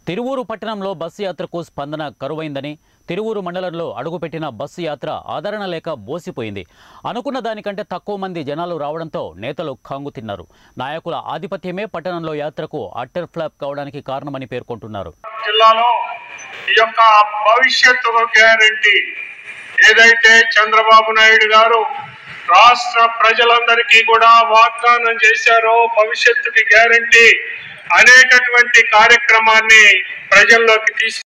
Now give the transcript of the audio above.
తిరువూరు పట్టణంలో బస్సు యాత్రకు స్పందన కరువైందని తిరువూరు మండలంలో అడుగుపెట్టిన బస్సు యాత్ర ఆదరణ లేక బోసిపోయింది అనుకున్న దానికంటే తక్కువ మంది జనాలు రావడంతో నేతలు ఖంగు తిన్నారు నాయకుల ఆధిపత్యమే పట్టణంలో యాత్రకు అట్టర్ ఫ్లాప్ కావడానికి కారణమని పేర్కొంటున్నారు జిల్లాలో ఈ యొక్క భవిష్యత్తు గ్యారంటీ ఏదైతే చంద్రబాబు నాయుడు గారు రాష్ట్ర ప్రజలందరికీ కూడా వాగ్దానం చేశారో భవిష్యత్తుకి గ్యారంటీ అనేటటువంటి కార్యక్రమాన్ని ప్రజల్లోకి తీసుకు